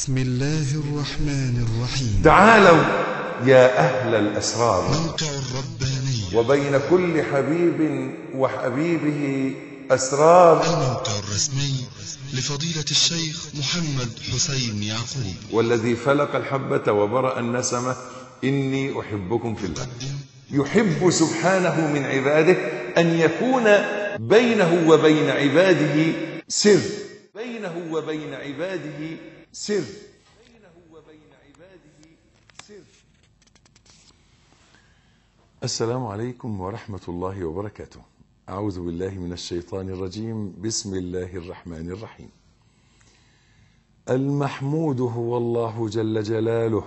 بسم الله الرحمن الرحيم تعالوا يا أهل الأسرار موقع الرباني وبين كل حبيب وحبيبه أسرار الموقع الرسمي لفضيلة الشيخ محمد حسين يعقوب والذي فلق الحبة وبرأ النسمة إني أحبكم في الله يحب سبحانه من عباده أن يكون بينه وبين عباده سر بينه وبين عباده سر بينه وبين عباده سر السلام عليكم ورحمة الله وبركاته أعوذ بالله من الشيطان الرجيم بسم الله الرحمن الرحيم المحمود هو الله جل جلاله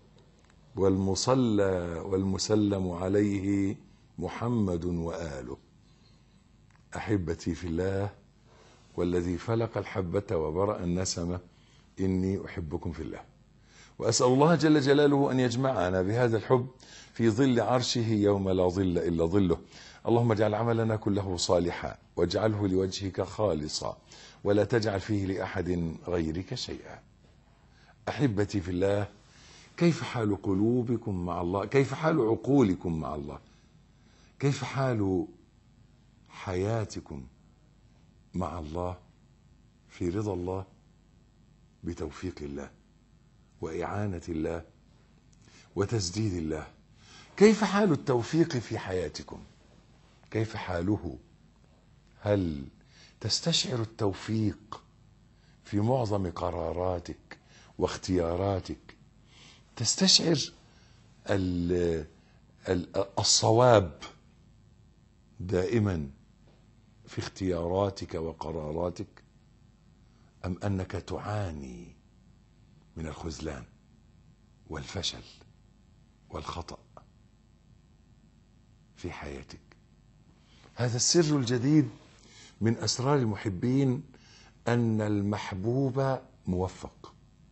والمصلى والمسلم عليه محمد وآله أحبتي في الله والذي فلق الحبة وبرأ النسمة إني أحبكم في الله وأسأل الله جل جلاله أن يجمعنا بهذا الحب في ظل عرشه يوم لا ظل إلا ظله اللهم اجعل عملنا كله صالحا واجعله لوجهك خالصا ولا تجعل فيه لأحد غيرك شيئا أحبتي في الله كيف حال قلوبكم مع الله كيف حال عقولكم مع الله كيف حال حياتكم مع الله في رضا الله بتوفيق الله وإعانة الله وتسديد الله كيف حال التوفيق في حياتكم كيف حاله هل تستشعر التوفيق في معظم قراراتك واختياراتك تستشعر ال- ال- الصواب دائما في اختياراتك وقراراتك ام انك تعاني من الخذلان والفشل والخطا في حياتك هذا السر الجديد من اسرار المحبين ان المحبوب موفق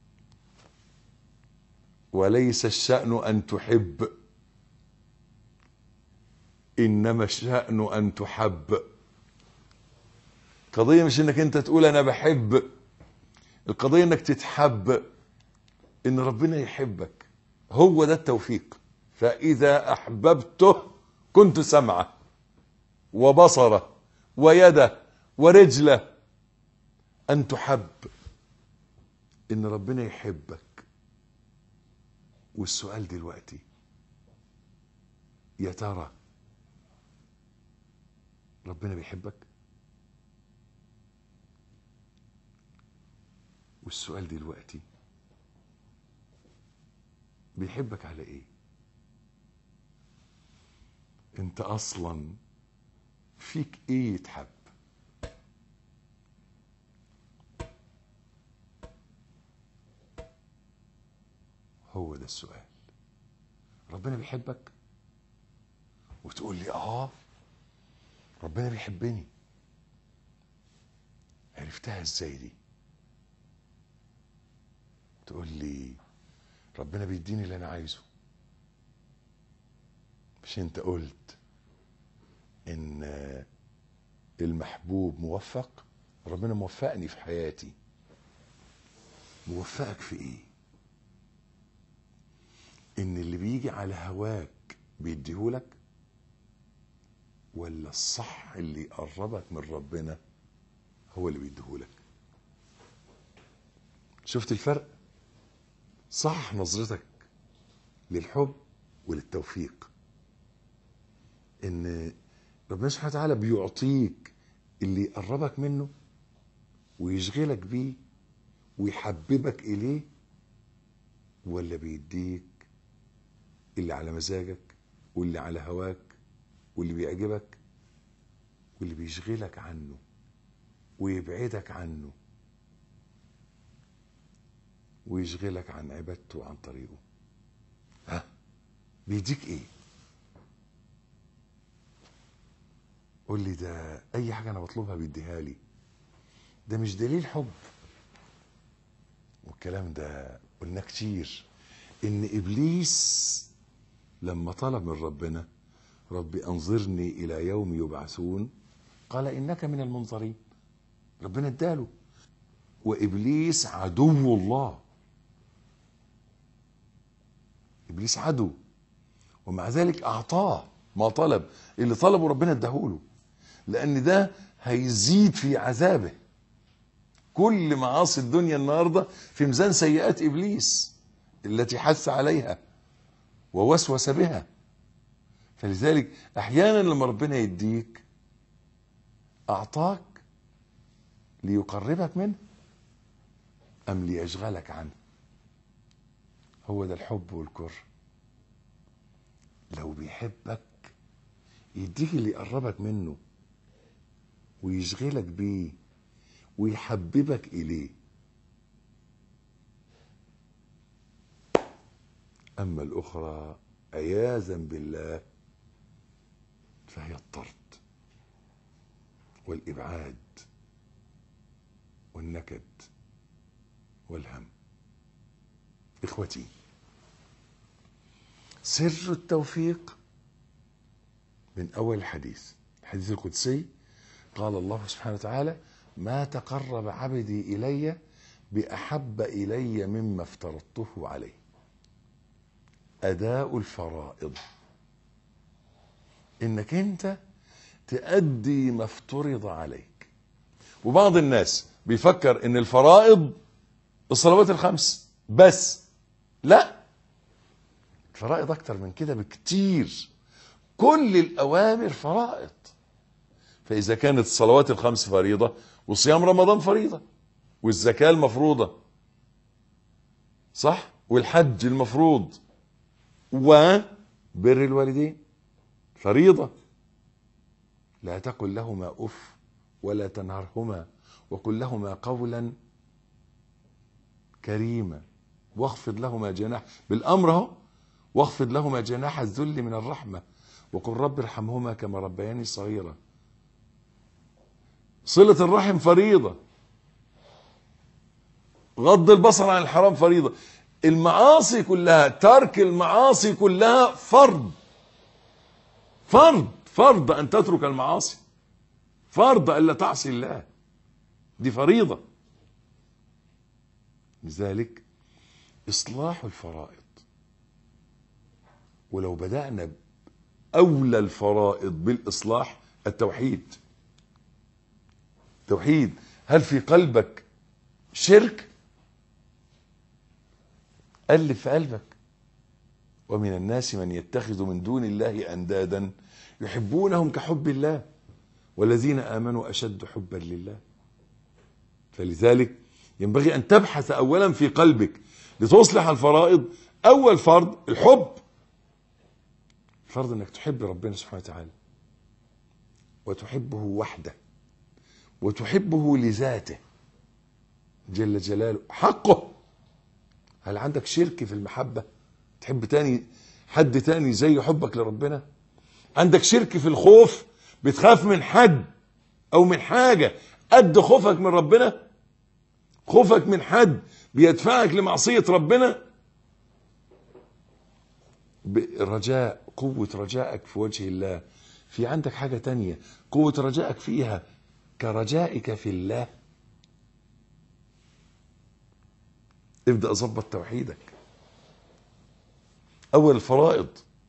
وليس الشان ان تحب انما الشان ان تحب القضيه مش انك انت تقول انا بحب القضيه انك تتحب ان ربنا يحبك هو ده التوفيق فاذا احببته كنت سمعه وبصره ويده ورجله ان تحب ان ربنا يحبك والسؤال دلوقتي يا ترى ربنا بيحبك والسؤال دلوقتي بيحبك على ايه انت اصلا فيك ايه يتحب هو ده السؤال ربنا بيحبك وتقول لي اه ربنا بيحبني عرفتها ازاي دي تقول لي ربنا بيديني اللي انا عايزه مش انت قلت ان المحبوب موفق ربنا موفقني في حياتي موفقك في ايه ان اللي بيجي على هواك بيديهولك ولا الصح اللي يقربك من ربنا هو اللي بيديهولك شفت الفرق صح نظرتك للحب وللتوفيق ان ربنا سبحانه وتعالى بيعطيك اللي يقربك منه ويشغلك بيه ويحببك اليه ولا بيديك اللي على مزاجك واللي على هواك واللي بيعجبك واللي بيشغلك عنه ويبعدك عنه ويشغلك عن عبادته وعن طريقه ها بيديك ايه قول لي ده اي حاجه انا بطلبها بيديها لي ده مش دليل حب والكلام ده قلنا كتير ان ابليس لما طلب من ربنا ربي انظرني الى يوم يبعثون قال انك من المنظرين ربنا اداله وابليس عدو الله ابليس عدو ومع ذلك اعطاه ما طلب اللي طلبه ربنا اداهوله لان ده هيزيد في عذابه كل معاصي الدنيا النهارده في ميزان سيئات ابليس التي حث عليها ووسوس بها فلذلك احيانا لما ربنا يديك اعطاك ليقربك منه ام ليشغلك عنه هو ده الحب والكره لو بيحبك يديك اللي يقربك منه ويشغلك بيه ويحببك اليه اما الاخرى عياذا بالله فهي الطرد والابعاد والنكد والهم اخوتي سر التوفيق من اول الحديث الحديث القدسي قال الله سبحانه وتعالى ما تقرب عبدي الي باحب الي مما افترضته عليه اداء الفرائض انك انت تأدي ما افترض عليك وبعض الناس بيفكر ان الفرائض الصلوات الخمس بس لا الفرائض اكتر من كده بكتير كل الاوامر فرائض فاذا كانت الصلوات الخمس فريضه وصيام رمضان فريضه والزكاه المفروضه صح والحج المفروض وبر الوالدين فريضه لا تقل لهما اف ولا تنهرهما وقل لهما قولا كريما واخفض لهما جناح بالامر اهو واخفض لهما جناح الذل من الرحمه وقل رب ارحمهما كما ربياني صغيرا صله الرحم فريضه غض البصر عن الحرام فريضه المعاصي كلها ترك المعاصي كلها فرض فرض فرض ان تترك المعاصي فرض الا تعصي الله دي فريضه لذلك اصلاح الفرائض ولو بدانا اولى الفرائض بالاصلاح التوحيد توحيد هل في قلبك شرك الف في قلبك ومن الناس من يتخذ من دون الله اندادا يحبونهم كحب الله والذين امنوا اشد حبا لله فلذلك ينبغي ان تبحث اولا في قلبك لتصلح الفرائض اول فرض الحب فرض انك تحب ربنا سبحانه وتعالى وتحبه وحده وتحبه لذاته جل جلاله حقه هل عندك شرك في المحبة تحب تاني حد تاني زي حبك لربنا عندك شرك في الخوف بتخاف من حد او من حاجة قد خوفك من ربنا خوفك من حد بيدفعك لمعصية ربنا رجاء قوة رجائك في وجه الله في عندك حاجة تانية قوة رجائك فيها كرجائك في الله ابدأ ظبط توحيدك أول الفرائض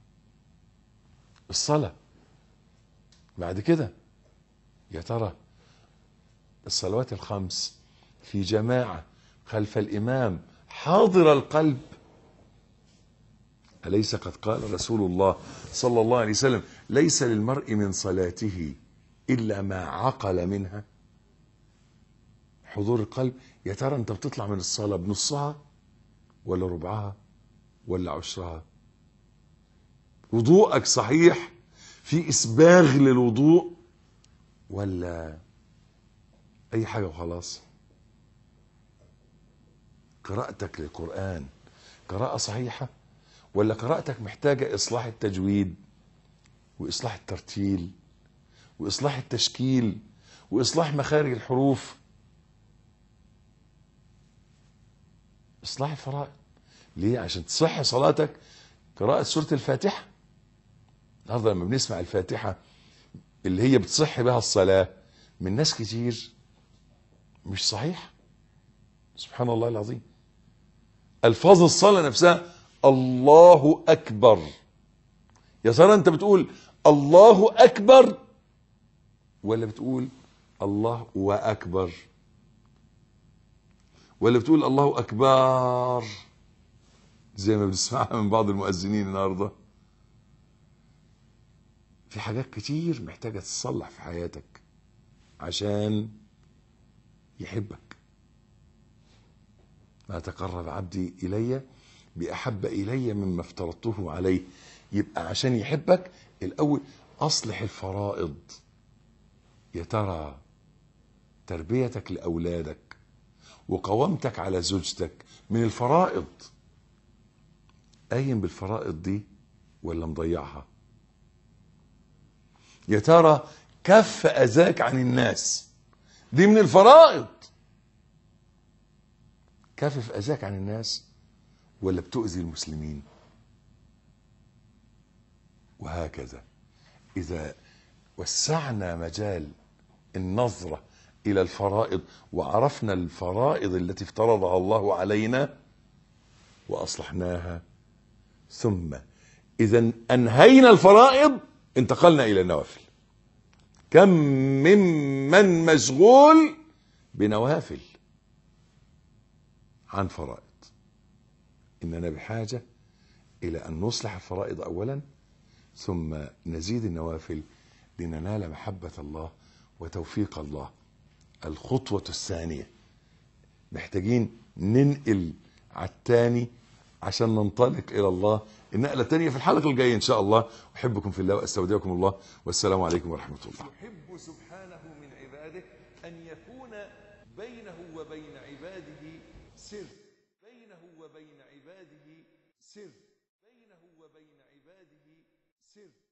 الصلاة بعد كده يا ترى الصلوات الخمس في جماعة خلف الإمام حاضر القلب أليس قد قال رسول الله صلى الله عليه وسلم ليس للمرء من صلاته إلا ما عقل منها حضور القلب يا ترى أنت بتطلع من الصلاة بنصها ولا ربعها ولا عشرها وضوءك صحيح في إسباغ للوضوء ولا أي حاجة وخلاص قراءتك للقرآن قراءة صحيحة ولا قراءتك محتاجة إصلاح التجويد وإصلاح الترتيل وإصلاح التشكيل وإصلاح مخارج الحروف إصلاح الفرائض ليه عشان تصح صلاتك قراءة سورة الفاتحة النهارده لما بنسمع الفاتحة اللي هي بتصح بها الصلاة من ناس كتير مش صحيح سبحان الله العظيم الفاظ الصلاة نفسها الله أكبر يا ترى أنت بتقول الله أكبر ولا بتقول الله وأكبر ولا بتقول الله أكبر زي ما بنسمعها من بعض المؤذنين النهارده في حاجات كتير محتاجة تتصلح في حياتك عشان يحبك ما تقرب عبدي إلي بأحب إلي مما افترضته عليه يبقى عشان يحبك الأول أصلح الفرائض يا ترى تربيتك لأولادك وقوامتك على زوجتك من الفرائض قايم بالفرائض دي ولا مضيعها يا ترى كف اذاك عن الناس دي من الفرائض كفف اذاك عن الناس ولا بتؤذي المسلمين وهكذا اذا وسعنا مجال النظره الى الفرائض وعرفنا الفرائض التي افترضها الله علينا واصلحناها ثم اذا انهينا الفرائض انتقلنا الى النوافل كم ممن مشغول بنوافل عن فرائض اننا بحاجه الى ان نصلح الفرائض اولا ثم نزيد النوافل لننال محبه الله وتوفيق الله الخطوه الثانيه محتاجين ننقل على الثاني عشان ننطلق الى الله النقله الثانيه في الحلقه الجايه ان شاء الله احبكم في الله واستودعكم الله والسلام عليكم ورحمه الله يحب سبحانه من عباده أن يكون بينه وبين عباده سر بينه وبين عباده سر بينه وبين عباده سر